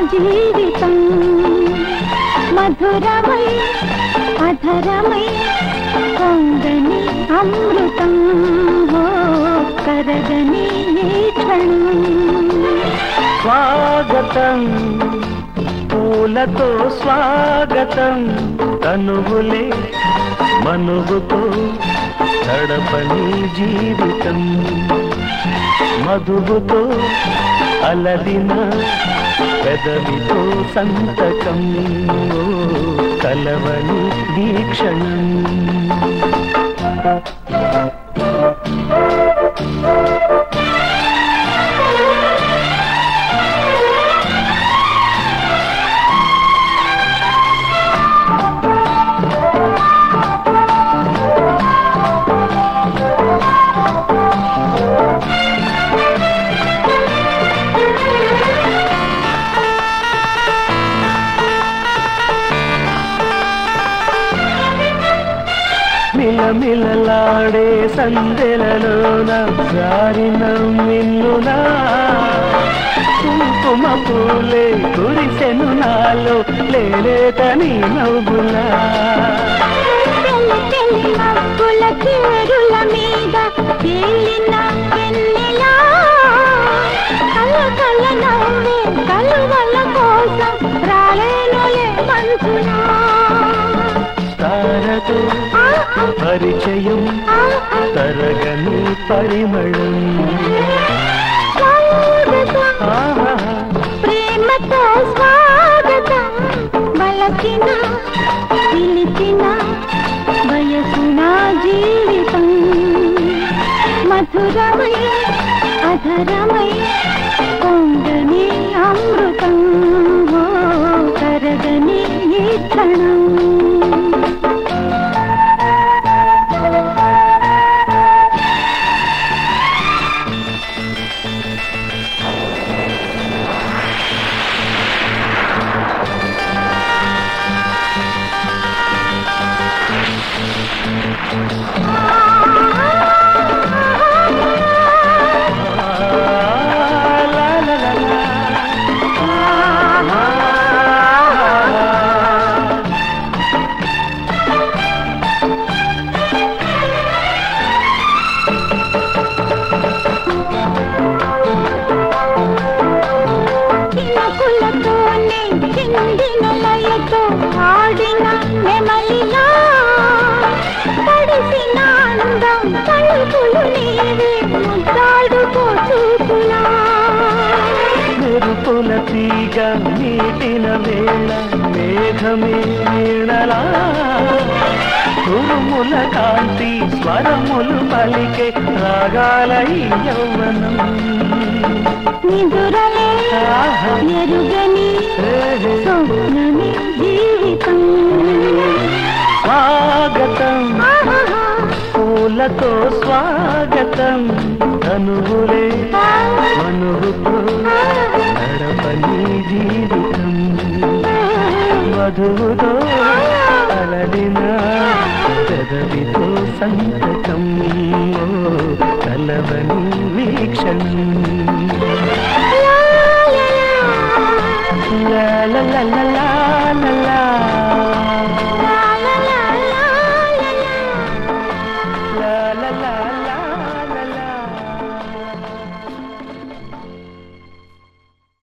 జీవితం మధురమై అధరమై పొంగని అమృతం ఓ కరగని ఈ క్షణం స్వాగతం పూలతో స్వాగతం తనువులే మనువుతో గడపని జీవితం మధువుతో అలదిన పెదవితో సంతకం ఓ కలవని వీక్షణం మిలమిలలాడే సందెలలోన జారిన మిన్నునా కుంకుమ పూలే కురిసెను నాలో లేలేతని నవ్వులా తెల్ల తెల్ల మబ్బుల చీరుల మీద తేలిన వెన్నెలా కల కల నవ్వే కలువల కోసం రాలేనులే మంచులా తారతో ఆ, ఆ, పరిచయం ఆ, ఆ, తరగని పరిమళం స్వాగతం, ఆహా ప్రేమతో స్వాగతం బలచిన పిలిచిన వయసున జీవితం మధురమై అధరమై పొంగని అమృతం ఓ కరగని ఈ క్షణం లా లా లా లా. చినుకులతోనే చిందిన లయతో ఆడిన నెమలిలా తడిసిన అందం తలుపులు నీవే ముద్దాడుకో చూపులా మెరుపుల తీగ నీటిన వేళ మేఘమే నీడలా ఉరుముల కాంతి స్వరములు పలికే రాగాల ఈ యౌవనం నిదురలే ఆహా. ఎరుగని ఏహే. స్వప్నమే జీవితం స్వాగతం ఆహాహా. పూలతో స్వాగతం తనువులే మనువుతో నడపని జీవితం మధువుతో అలడిన పెదవితో సంతకం ఓ కలవని వీక్షణం